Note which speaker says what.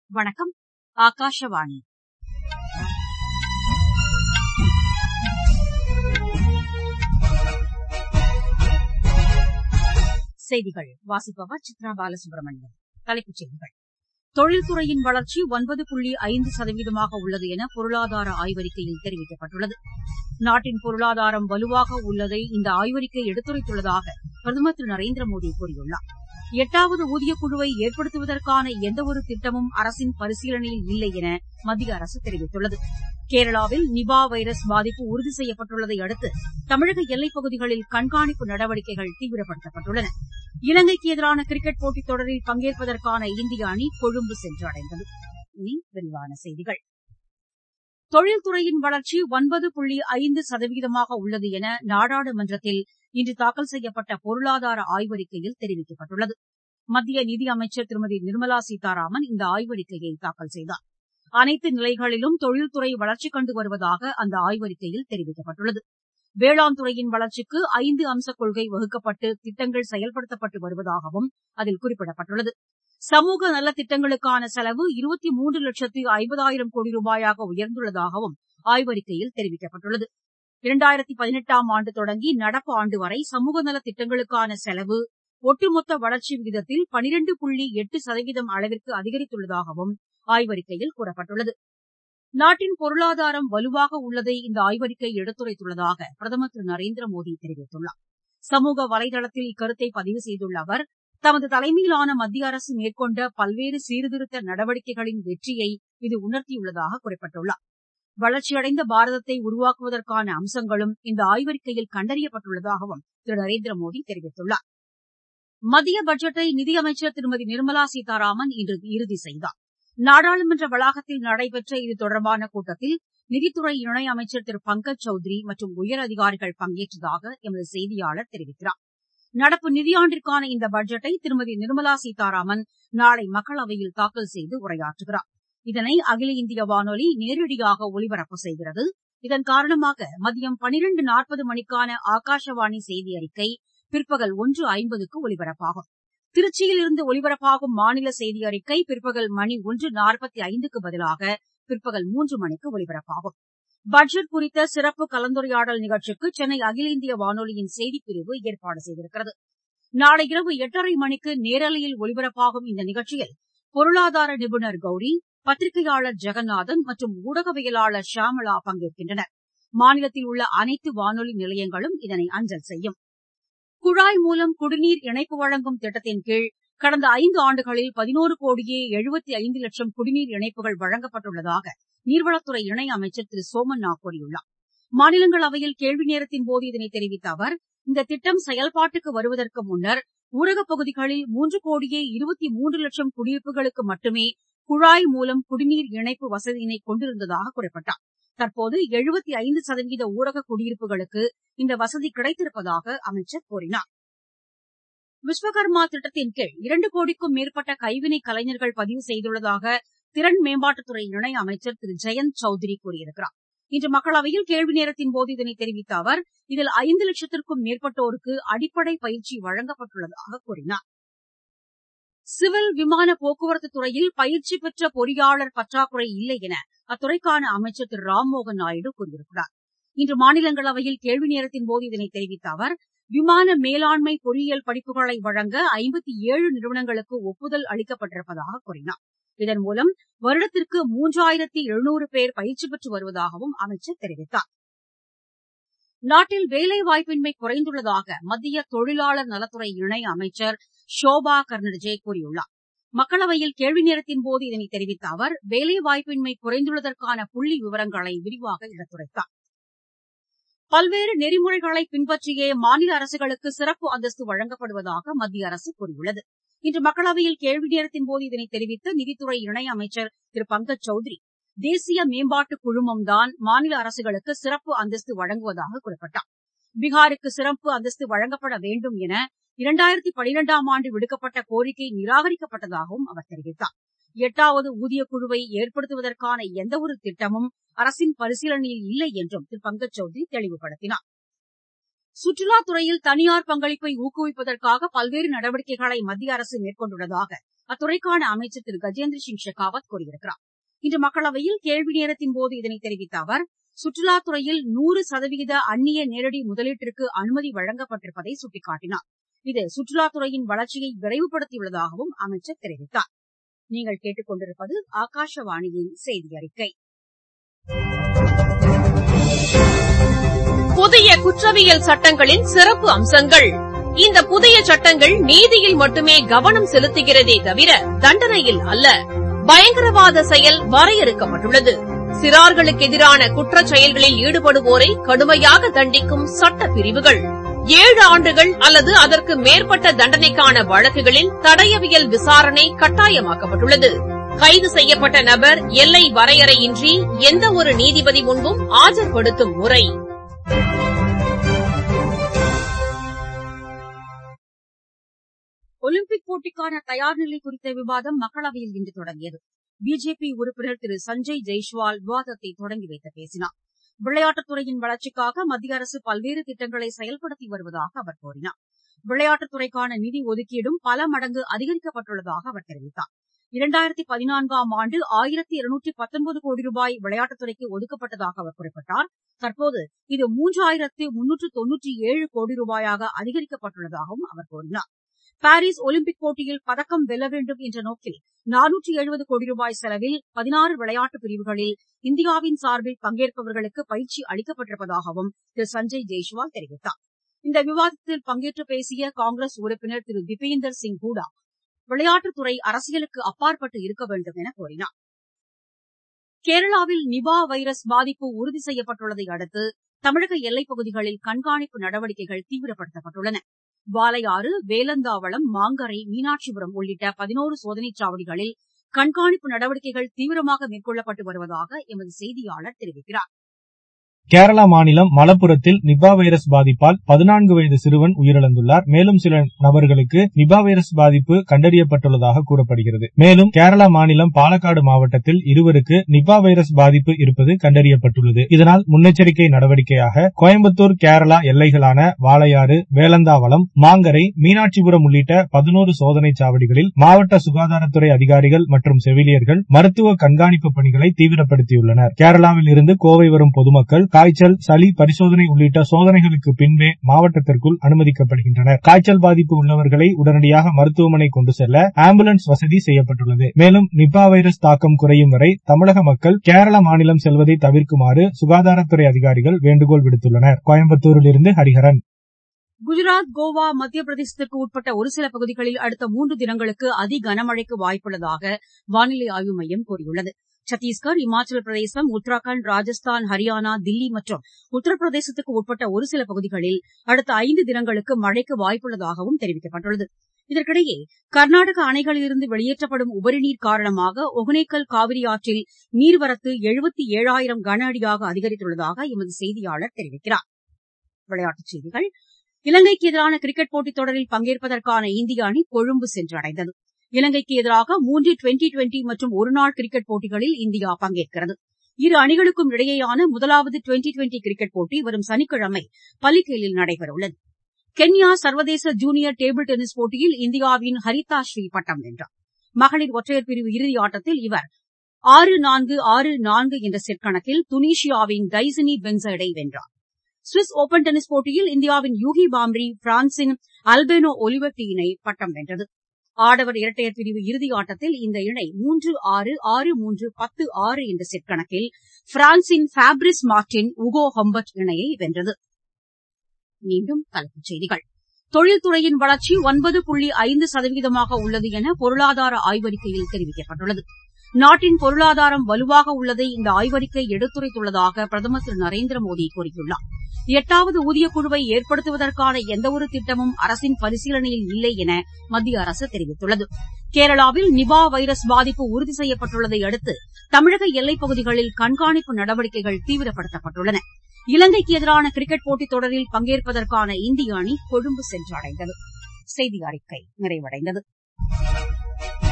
Speaker 1: வணக்கம் ஆகாஷவாணி செய்திகள் வாசிப்பவர் சித்ரா பாலசுப்ரமணியன் தலைப்புச் செய்திகள் தொழில்துறையின் வளர்ச்சி ஒன்பது புள்ளி ஐந்து சதவீதமாக உள்ளது என பொருளாதார ஆய்வறிக்கையில் தெரிவிக்கப்பட்டுள்ளது நாட்டின் பொருளாதாரம் வலுவாக உள்ளதை இந்த ஆய்வறிக்கை எடுத்துரைத்துள்ளதாக பிரதமர் திரு நரேந்திர மோடி கூறியுள்ளார் எட்டாவது ஊதியக்குழுவை ஏற்படுத்துவதற்கான எந்தவொரு திட்டமும் அரசின் பரிசீலனையில் இல்லை என மத்திய அரசு தெரிவித்துள்ளது கேரளாவில் நிபா வைரஸ் பாதிப்பு உறுதி செய்யப்பட்டுள்ளதை அடுத்து தமிழக எல்லைப் பகுதிகளில் கண்காணிப்பு நடவடிக்கைகள் தீவிரப்படுத்தப்பட்டுள்ளன இலங்கைக்கு எதிரான கிரிக்கெட் போட்டித் தொடரில் பங்கேற்பதற்கான இந்திய அணி கொழும்பு சென்றடைந்தது இனி விரிவான செய்திகள் தொழில்துறையின் வளர்ச்சி ஒன்பது புள்ளி ஐந்து சதவீதமாக உள்ளது என நாடாளுமன்றத்தில் இன்று தாக்கல் செய்யப்பட்ட பொருளாதார ஆய்வறிக்கையில் தெரிவிக்கப்பட்டுள்ளது மத்திய நிதியமைச்சர் திருமதி நிர்மலா சீதாராமன் இந்த ஆய்வறிக்கையை தாக்கல் செய்தார் அனைத்து நிலைகளிலும் தொழில்துறை வளர்ச்சி கண்டு வருவதாக அந்த ஆய்வறிக்கையில் தெரிவிக்கப்பட்டுள்ளது வேளாண் துறையின் வளர்ச்சிக்கு ஐந்து அம்சக் கொள்கை வகுக்கப்பட்டு திட்டங்கள் செயல்படுத்தப்பட்டு வருவதாகவும் அதில் குறிப்பிடப்பட்டுள்ளது சமூக நலத்திட்டங்களுக்கான செலவு இருபத்தி மூன்று லட்சத்து ஐம்பதாயிரம் கோடி ரூபாயாக உயர்ந்துள்ளதாகவும் ஆய்வறிக்கையில் தெரிவிக்கப்பட்டுள்ளது இரண்டாயிரத்தி பதினெட்டாம் ஆண்டு தொடங்கி நடப்பு ஆண்டு வரை சமூக நலத் திட்டங்களுக்கான செலவு ஒட்டுமொத்த வளர்ச்சி விகிதத்தில் பனிரண்டு புள்ளி எட்டு சதவீதம் அளவிற்கு அதிகரித்துள்ளதாகவும் ஆய்வறிக்கையில் கூறப்பட்டுள்ளது நாட்டின் பொருளாதாரம் வலுவாக உள்ளதை இந்த ஆய்வறிக்கை எடுத்துரைத்துள்ளதாக பிரதமர் திரு நரேந்திர மோடி தெரிவித்துள்ளார் சமூக வலைதளத்தில் இக்கருத்தை பதிவு செய்துள்ள அவர் தமது தலைமையிலான மத்திய அரசு மேற்கொண்ட பல்வேறு சீர்திருத்த நடவடிக்கைகளின் வெற்றியை இது உணர்த்தியுள்ளதாக குறிப்பிட்டுள்ளார் வளர்ச்சியடைந்த பாரதத்தை உருவாக்குவதற்கான அம்சங்களும் இந்த ஆய்வறிக்கையில் கண்டறியப்பட்டுள்ளதாகவும் திரு நரேந்திர மோடி தெரிவித்துள்ளார் மத்திய பட்ஜெட்டை நிதியமைச்சர் திருமதி நிர்மலா சீதாராமன் இன்று இறுதி செய்தார் நாடாளுமன்ற வளாகத்தில் நடைபெற்ற இது தொடர்பான கூட்டத்தில் நிதித்துறை இணையமைச்சர் திரு பங்கஜ் சௌத்ரி மற்றும் உயரதிகாரிகள் பங்கேற்றதாக எமது செய்தியாளர் தெரிவிக்கிறார் நடப்பு நிதியாண்டிற்கான இந்த பட்ஜெட்டை திருமதி நிர்மலா சீதாராமன் நாளை மக்களவையில் தாக்கல் செய்து உரையாற்றுகிறார் இதனை அகில இந்திய வானொலி நேரடியாக ஒலிபரப்பு செய்கிறது இதன் காரணமாக மதியம் பனிரண்டு நாற்பது மணிக்கான ஆகாஷவாணி செய்தி அறிக்கை பிற்பகல் ஒன்று ஐம்பதுக்கு ஒலிபரப்பாகும் திருச்சியில் இருந்து ஒலிபரப்பாகும் மாநில செய்தி அறிக்கை பிற்பகல் மணி ஒன்று நாற்பத்தி ஐந்துக்கு பதிலாக பிற்பகல் மூன்று மணிக்கு ஒலிபரப்பாகும் பட்ஜெட் குறித்த சிறப்பு கலந்துரையாடல் நிகழ்ச்சிக்கு சென்னை அகில இந்திய வானொலியின் செய்திப்பிரிவு ஏற்பாடு செய்திருக்கிறது நாளை இரவு எட்டரை மணிக்கு நேரலையில் ஒலிபரப்பாகும் இந்த நிகழ்ச்சியில் பொருளாதார நிபுணர் கௌரி பத்திரிகையாளர் ஜெகநாதன் மற்றும் ஊடகவியலாளர் ஷியாமளா பங்கேற்கின்றனர் மாநிலத்தில் உள்ள அனைத்து வானொலி நிலையங்களும் இதனை அஞ்சல் செய்யும் குழாய் மூலம் குடிநீர் இணைப்பு வழங்கும் திட்டத்தின் கீழ் கடந்த ஐந்து ஆண்டுகளில் பதினோரு கோடியே எழுபத்தி ஐந்து லட்சம் குடிநீர் இணைப்புகள் வழங்கப்பட்டுள்ளதாக நீர்வளத்துறை இணையமைச்சர் திரு சோமண்ணா கூறியுள்ளார் மாநிலங்களவையில் கேள்வி நேரத்தின் போது இதனை தெரிவித்த அவர் இந்த திட்டம் செயல்பாட்டுக்கு வருவதற்கு முன்னர் ஊரகப் பகுதிகளில் மூன்று கோடியே இருபத்தி மூன்று லட்சம் குடியிருப்புகளுக்கு மட்டுமே குழாய் மூலம் குடிநீர் இணைப்பு வசதியினை கொண்டிருந்ததாக குறிப்பிட்டார் தற்போது எழுபத்தி ஐந்து சதவீத ஊரக குடியிருப்புகளுக்கு இந்த வசதி கிடைத்திருப்பதாக அமைச்சர் கூறினார் விஸ்வகர்மா திட்டத்தின் கீழ் இரண்டு கோடிக்கும் மேற்பட்ட கைவினை கலைஞர்கள் பதிவு செய்துள்ளதாக திறன் மேம்பாட்டுத்துறை இணை அமைச்சர் திரு ஜெயந்த் சௌத்ரி கூறியிருக்கிறார் இன்று மக்களவையில் கேள்வி நேரத்தின் போது இதனை தெரிவித்த அவர் இதில் ஐந்து லட்சத்திற்கும் மேற்பட்டோருக்கு அடிப்படை பயிற்சி வழங்கப்பட்டுள்ளதாக கூறினார் சிவில் விமான போக்குவரத்து துறையில் பயிற்சி பெற்ற பொறியாளர் பற்றாக்குறை இல்லை என அத்துறைக்கான அமைச்சர் திரு ராம்மோகன் நாயுடு கூறியிருக்கிறார் இன்று மாநிலங்களவையில் கேள்வி நேரத்தின் போது இதனை தெரிவித்த அவர் விமான மேலாண்மை பொறியியல் படிப்புகளை வழங்க ஐம்பத்தி ஏழு நிறுவனங்களுக்கு ஒப்புதல் அளிக்கப்பட்டிருப்பதாக கூறினார் இதன் மூலம் வருடத்திற்கு மூன்றாயிரத்தி எழுநூறு பேர் பயிற்சி பெற்று வருவதாகவும் அமைச்சர் தெரிவித்தார் நாட்டில் வேலைவாய்ப்பின்மை குறைந்துள்ளதாக மத்திய தொழிலாளர் நலத்துறை இணை அமைச்சர் ஷோபா கர்னடஜே கூறியுள்ளார் மக்களவையில் கேள்வி நேரத்தின் போது இதனை தெரிவித்த அவர் வேலைவாய்ப்பின்மை குறைந்துள்ளதற்கான புள்ளி விவரங்களை விரிவாக எடுத்துரைத்தார் பல்வேறு நெறிமுறைகளை பின்பற்றியே மாநில அரசுகளுக்கு சிறப்பு அந்தஸ்து வழங்கப்படுவதாக மத்திய அரசு கூறியுள்ளது இன்று மக்களவையில் கேள்வி நேரத்தின் போது இதனை தெரிவித்த நிதித்துறை இணையமைச்சர் திரு பங்கஜ் சௌத்ரி தேசிய மேம்பாட்டு குழுமம்தான் மாநில அரசுகளுக்கு சிறப்பு அந்தஸ்து வழங்குவதாக குறிப்பிட்டார் பீகாருக்கு சிறப்பு அந்தஸ்து வழங்கப்பட வேண்டும் என இரண்டாயிரத்தி பனிரெண்டாம் ஆண்டு விடுக்கப்பட்ட கோரிக்கை நிராகரிக்கப்பட்டதாகவும் அவர் தெரிவித்தார் எட்டாவது ஊதியக்குழுவை ஏற்படுத்துவதற்கான எந்தவொரு திட்டமும் அரசின் பரிசீலனையில் இல்லை என்றும் திரு பங்கஜ் சௌத்ரி தெளிவுபடுத்தினார் சுற்றுலாத் துறையில் தனியார் பங்களிப்பை ஊக்குவிப்பதற்காக பல்வேறு நடவடிக்கைகளை மத்திய அரசு மேற்கொண்டுள்ளதாக அத்துறைக்கான அமைச்சர் திரு கஜேந்திர சிங் ஷெகாவத் கூறியிருக்கிறார் இன்று மக்களவையில் கேள்வி நேரத்தின் போது இதனை தெரிவித்த அவர் சுற்றுலாத்துறையில் நூறு சதவீத அந்நிய நேரடி முதலீட்டிற்கு அனுமதி வழங்கப்பட்டிருப்பதை சுட்டிக்காட்டினார் இது சுற்றுலாத்துறையின் வளர்ச்சியை விரைவுபடுத்தியுள்ளதாகவும் அமைச்சர் தெரிவித்தார் நீங்கள் கேட்டுக் கொண்டிருப்பது ஆகாஷவாணியின் செய்தி அறிக்கை
Speaker 2: புதிய குற்றவியல் சட்டங்களின் சிறப்பு அம்சங்கள் இந்த புதிய சட்டங்கள் நீதியில் மட்டுமே கவனம் செலுத்துகிறதே தவிர தண்டனையில் அல்ல பயங்கரவாத செயல் வரையறுக்கப்பட்டுள்ளது சிறார்களுக்கு எதிரான குற்றச் செயல்களில் ஈடுபடுவோரை கடுமையாக தண்டிக்கும் சட்ட பிரிவுகள் ஏழு ஆண்டுகள் அல்லது அதற்கு மேற்பட்ட தண்டனைக்கான வழக்குகளில் தடயவியல் விசாரணை கட்டாயமாக்கப்பட்டுள்ளது கைது செய்யப்பட்ட நபர் எல்லை வரையறையின்றி எந்த ஒரு நீதிபதி முன்பும் ஆஜர்படுத்தும் முறை
Speaker 1: ஒலிம்பிக் போட்டிக்கான தயார் நிலை குறித்த விவாதம் மக்களவையில் இன்று தொடங்கியது பிஜேபி உறுப்பினர் திரு சஞ்சய் ஜெய்ஷ்வால் விவாதத்தை தொடங்கி வைத்து பேசினார் விளையாட்டுத்துறையின் வளர்ச்சிக்காக மத்திய அரசு பல்வேறு திட்டங்களை செயல்படுத்தி வருவதாக அவர் கூறினார் விளையாட்டுத்துறைக்கான நிதி ஒதுக்கீடும் பல மடங்கு அதிகரிக்கப்பட்டுள்ளதாக அவர் தெரிவித்தார் இரண்டாயிரத்தி பதினான்காம் ஆண்டு ஆயிரத்தி இருநூற்றி பத்தொன்பது கோடி ரூபாய் விளையாட்டுத்துறைக்கு ஒதுக்கப்பட்டதாக அவர் குறிப்பிட்டார் தற்போது இது மூன்றாயிரத்து முன்னூற்று தொன்னூற்றி ஏழு கோடி ரூபாயாக அதிகரிக்கப்பட்டுள்ளதாகவும் அவர் கூறினார் பாரிஸ் ஒலிம்பிக் போட்டியில் பதக்கம் வெல்ல வேண்டும் என்ற நோக்கில் நானூற்றி எழுபது கோடி ரூபாய் செலவில் பதினாறு விளையாட்டு பிரிவுகளில் இந்தியாவின் சார்பில் பங்கேற்பவர்களுக்கு பயிற்சி அளிக்கப்பட்டிருப்பதாகவும் திரு சஞ்சய் ஜெய்ஷ்வால் தெரிவித்தார் இந்த விவாதத்தில் பங்கேற்று பேசிய காங்கிரஸ் உறுப்பினர் திரு திபேந்தர் சிங் ஹூடா விளையாட்டுத்துறை அரசியலுக்கு அப்பாற்பட்டு இருக்க வேண்டும் என கூறினார் கேரளாவில் நிபா வைரஸ் பாதிப்பு உறுதி செய்யப்பட்டுள்ளதை அடுத்து தமிழக எல்லைப் பகுதிகளில் கண்காணிப்பு நடவடிக்கைகள் தீவிரப்படுத்தப்பட்டுள்ளன வாளையாறு வேலந்தாவளம் மாங்கரை மீனாட்சிபுரம் உள்ளிட்ட பதினோரு சோதனைச் சாவடிகளில் கண்காணிப்பு நடவடிக்கைகள் தீவிரமாக மேற்கொள்ளப்பட்டு வருவதாக எமது செய்தியாளர் தெரிவிக்கிறார்
Speaker 3: கேரளா மாநிலம் மலப்புரத்தில் நிபா வைரஸ் பாதிப்பால் பதினான்கு வயது சிறுவன் உயிரிழந்துள்ளார் மேலும் சில நபர்களுக்கு நிபா வைரஸ் பாதிப்பு கண்டறியப்பட்டுள்ளதாக கூறப்படுகிறது மேலும் கேரளா மாநிலம் பாலக்காடு மாவட்டத்தில் இருவருக்கு நிபா வைரஸ் பாதிப்பு இருப்பது கண்டறியப்பட்டுள்ளது இதனால் முன்னெச்சரிக்கை நடவடிக்கையாக கோயம்புத்தூர் கேரளா எல்லைகளான வாளையாறு வேலந்தாவளம் மாங்கரை மீனாட்சிபுரம் உள்ளிட்ட பதினோரு சோதனை சாவடிகளில் மாவட்ட சுகாதாரத்துறை அதிகாரிகள் மற்றும் செவிலியர்கள் மருத்துவ கண்காணிப்பு பணிகளை தீவிரப்படுத்தியுள்ளனர் கேரளாவில் இருந்து கோவை வரும் பொதுமக்கள் காய்ச்சல் சளி பரிசோதனை உள்ளிட்ட சோதனைகளுக்கு பின்பே மாவட்டத்திற்குள் அனுமதிக்கப்படுகின்றனர் காய்ச்சல் பாதிப்பு உள்ளவர்களை உடனடியாக மருத்துவமனை கொண்டு செல்ல ஆம்புலன்ஸ் வசதி செய்யப்பட்டுள்ளது மேலும் நிபா வைரஸ் தாக்கம் குறையும் வரை தமிழக மக்கள் கேரள மாநிலம் செல்வதை தவிர்க்குமாறு சுகாதாரத்துறை அதிகாரிகள் வேண்டுகோள் விடுத்துள்ளனர் கோயம்புத்தூரில் இருந்து ஹரிஹரன்
Speaker 1: குஜராத் கோவா மத்திய பிரதேசத்திற்கு உட்பட்ட ஒரு சில பகுதிகளில் அடுத்த மூன்று தினங்களுக்கு அதி கனமழைக்கு வாய்ப்புள்ளதாக வானிலை ஆய்வு மையம் கூறியுள்ளது சத்தீஸ்கர் இமாச்சல பிரதேசம் உத்தராகண்ட் ராஜஸ்தான் ஹரியானா தில்லி மற்றும் உத்தரப்பிரதேசத்துக்கு உட்பட்ட ஒரு சில பகுதிகளில் அடுத்த ஐந்து தினங்களுக்கு மழைக்கு வாய்ப்புள்ளதாகவும் தெரிவிக்கப்பட்டுள்ளது இதற்கிடையே கர்நாடக அணைகளிலிருந்து வெளியேற்றப்படும் உபரிநீர் காரணமாக ஒகனேக்கல் காவிரி ஆற்றில் நீர்வரத்து எழுபத்தி ஏழாயிரம் கன அடியாக அதிகரித்துள்ளதாக எமது செய்தியாளர் தெரிவிக்கிறார் விளையாட்டுச் செய்திகள் இலங்கைக்கு எதிரான கிரிக்கெட் போட்டித் தொடரில் பங்கேற்பதற்கான இந்திய அணி கொழும்பு சென்றடைந்தது இலங்கைக்கு எதிராக மூன்று டுவெண்டி டுவெண்டி மற்றும் ஒருநாள் கிரிக்கெட் போட்டிகளில் இந்தியா பங்கேற்கிறது இரு அணிகளுக்கும் இடையேயான முதலாவது டுவெண்டி டுவெண்டி கிரிக்கெட் போட்டி வரும் சனிக்கிழமை பலிகேலில் நடைபெறவுள்ளது கென்யா சர்வதேச ஜூனியர் டேபிள் டென்னிஸ் போட்டியில் இந்தியாவின் ஹரிதா ஸ்ரீ பட்டம் வென்றார் மகளிர் ஒற்றையர் பிரிவு இறுதி ஆட்டத்தில் இவர் ஆறு நான்கு ஆறு நான்கு என்ற செட் கணக்கில் துனிஷியாவின் டைசனி பென்சைடை வென்றார் சுவிஸ் ஓபன் டென்னிஸ் போட்டியில் இந்தியாவின் யூகி பாம்ரி பிரான்சின் அல்பேனோ ஒலிவர்டி இணை பட்டம் வென்றது ஆடவர் இரட்டையர் பிரிவு இறுதி ஆட்டத்தில் இந்த இணை மூன்று ஆறு ஆறு மூன்று பத்து ஆறு என்ற செட் கணக்கில் பிரான்சின் ஃபேப்ரிஸ் மார்டின் உகோ ஹம்பர்ட் இணையை வென்றது மீண்டும் தலைப்புச் செய்திகள் தொழில்துறையின் வளர்ச்சி ஒன்பது புள்ளி ஐந்து சதவீதமாக உள்ளது என பொருளாதார ஆய்வறிக்கையில் தெரிவிக்கப்பட்டுள்ளது நாட்டின் பொருளாதாரம் வலுவாக உள்ளதை இந்த ஆய்வறிக்கை எடுத்துரைத்துள்ளதாக பிரதமர் திரு நரேந்திர மோடி கூறியுள்ளார் எட்டாவது ஊதியக் குழுவை ஏற்படுத்துவதற்கான எந்தவொரு திட்டமும் அரசின் பரிசீலனையில் இல்லை என மத்திய அரசு தெரிவித்துள்ளது கேரளாவில் நிபா வைரஸ் பாதிப்பு உறுதி செய்யப்பட்டுள்ளதை அடுத்து தமிழக எல்லைப் பகுதிகளில் கண்காணிப்பு நடவடிக்கைகள் தீவிரப்படுத்தப்பட்டுள்ளன இலங்கைக்கு எதிரான கிரிக்கெட் போட்டித் தொடரில் பங்கேற்பதற்கான இந்திய அணி கொழும்பு சென்றடைந்தது செய்தி அறிக்கை நிறைவடைந்தது